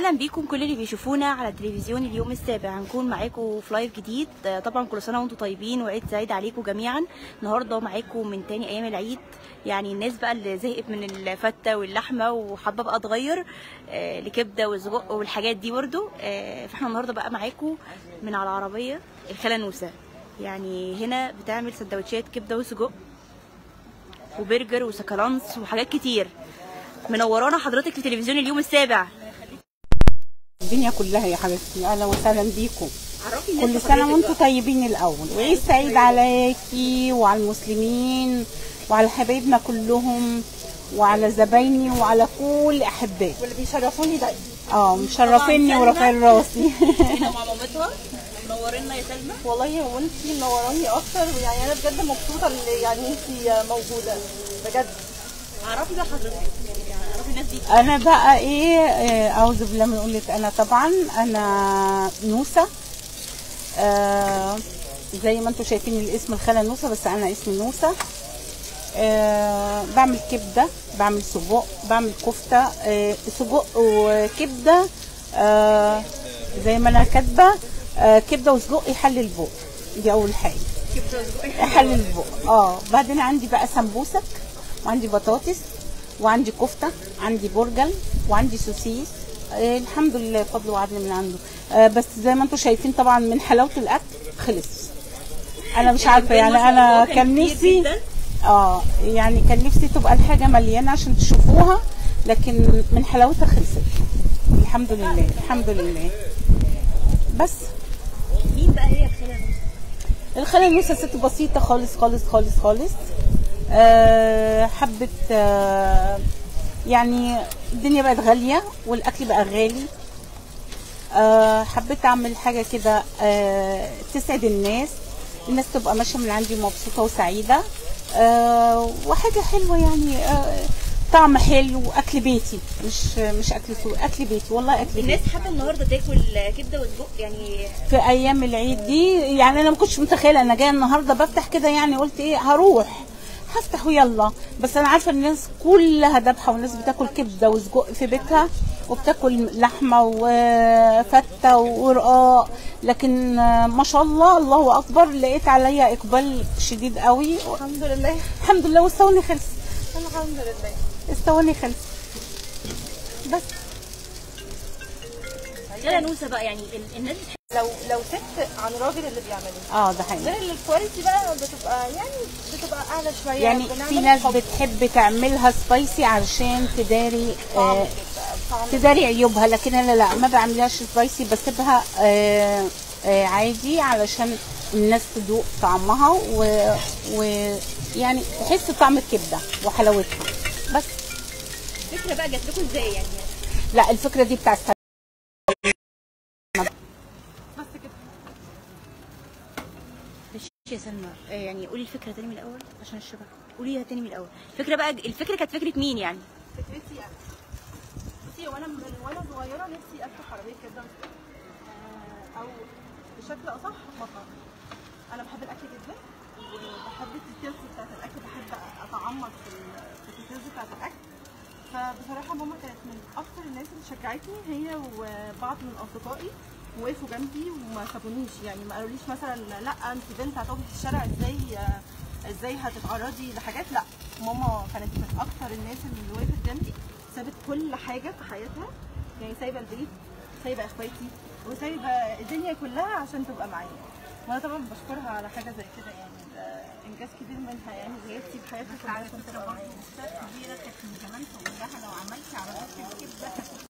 اهلا بيكم كل اللي بيشوفونا على تلفزيون اليوم السابع هنكون معاكم في لايف جديد آه، طبعا كل سنه وانتم طيبين وعيد سعيد عليكم جميعا النهارده معاكم من تاني ايام العيد يعني الناس بقى اللي زهقت من الفته واللحمه وحابه بقى تغير آه، لكبده وسجق والحاجات دي برضو آه، فاحنا النهارده بقى معاكم من على العربيه الخاله نوسه يعني هنا بتعمل سندوتشات كبده وسجق وبرجر وسكالانس وحاجات كتير منورانا حضرتك في تلفزيون اليوم السابع الدنيا كلها يا حبيبتي اهلا وسهلا بيكم عرفي الناس كل سنه بحضرتك وانتم بقى. طيبين الاول وعيد سعيد عليكي وعلى المسلمين وعلى حبايبنا كلهم وعلى زبايني وعلى كل احبائي واللي بيشرفوني دايما اه مشرفيني سلمى. ورافعين راسي هنا مع مامتها منورنا يا سلمى والله هو انت منوراني اكتر يعني انا بجد مبسوطه ان يعني انت موجوده بجد عرفي بقى حضرتك يعني عرفي الناس دي انا بقى ايه آه، اعوذ بالله من قله انا طبعا انا نوسه آه زي ما انتم شايفين الاسم الخاله نوسه بس انا اسمي نوسه آه بعمل كبده بعمل سجق بعمل كفته آه سجق وكبده آه زي ما انا كاتبه آه كبده وسجق يحل البق دي اول حاجه يحل البق اه بعدين عندي بقى سمبوسك وعندي بطاطس وعندي كفته عندي برجل وعندي سوسيس آه الحمد لله فضل وعدل من عنده آه بس زي ما انتم شايفين طبعا من حلاوه الاكل خلص انا مش عارفه يعني انا كان نفسي اه يعني كان نفسي تبقى الحاجه مليانه عشان تشوفوها لكن من حلاوتها خلصت الحمد لله الحمد لله بس مين بقى هي الخاله نوسة؟ الخالة نوسة ست بسيطة خالص خالص خالص خالص أه حبت أه يعني الدنيا بقت غالية والأكل بقى غالي أه حبيت أعمل حاجة كده أه تسعد الناس الناس تبقى ماشية من عندي مبسوطة وسعيدة أه وحاجة حلوة يعني أه طعم حلو أكل بيتي مش مش أكل سوق أكل بيتي والله أكل بيتي الناس حابه النهارده تاكل كبده وسجق يعني في ايام العيد دي يعني انا ما كنتش متخيله انا جايه النهارده بفتح كده يعني قلت ايه هروح هفتح ويلا بس انا عارفه ان الناس كلها ذابحه والناس بتاكل كبده وسجق في بيتها وبتاكل لحمه وفته ورقاق لكن آه، ما شاء الله الله اكبر لقيت عليا اقبال شديد قوي الحمد لله الحمد لله واستوني خلص الحمد لله استوني خلص بس خاله نوسه بقى يعني ال- الناس بتحب لو لو ست عن راجل اللي بيعمله اه ده حقيقي غير الكواليتي بقى بتبقى يعني بتبقى اعلى شويه يعني بنعمل في ناس حب. بتحب تعملها سبايسي علشان تداري طعم آه كده، طعم تداري عيوبها لكن انا لا ما بعملهاش سبايسي بسيبها آه آه عادي علشان الناس تدوق طعمها و, و يعني تحس طعم الكبده وحلاوتها بس الفكره بقى جات لكم ازاي يعني لا الفكره دي بتاعت معلش يا سلمى آه، يعني قولي الفكره تاني من الاول عشان الشبكه قوليها تاني من الاول الفكره بقى الفكره كانت فكره مين يعني فكرتي انا بصي وانا من وانا صغيره نفسي افتح عربيه كبده وسجق. آه، او بشكل اصح مطعم انا بحب الاكل جدا وبحب الديتيلز بتاعت الاكل بحب اتعمق في ال- في الديتيلز بتاعت الاكل فبصراحه ماما كانت من اكتر الناس اللي شجعتني هي وبعض من اصدقائي وقفوا جنبي وما سابونيش يعني ما قالوليش مثلا لا انت بنت هتقفي في الشارع ازاي آه، ازاي هتتعرضي لحاجات لا ماما كانت من اكتر الناس اللي وقفت جنبي سابت كل حاجه في حياتها يعني سايبه البيت سايبه اخواتي وسايبه الدنيا كلها عشان تبقى معايا وانا طبعا بشكرها على حاجه زي كده يعني ده انجاز كبير منها يعني هي تسيب حياتها كلها عشان تبقى معايا كبيره كانت من زمان تقول لها لو عملتي عربيه كبده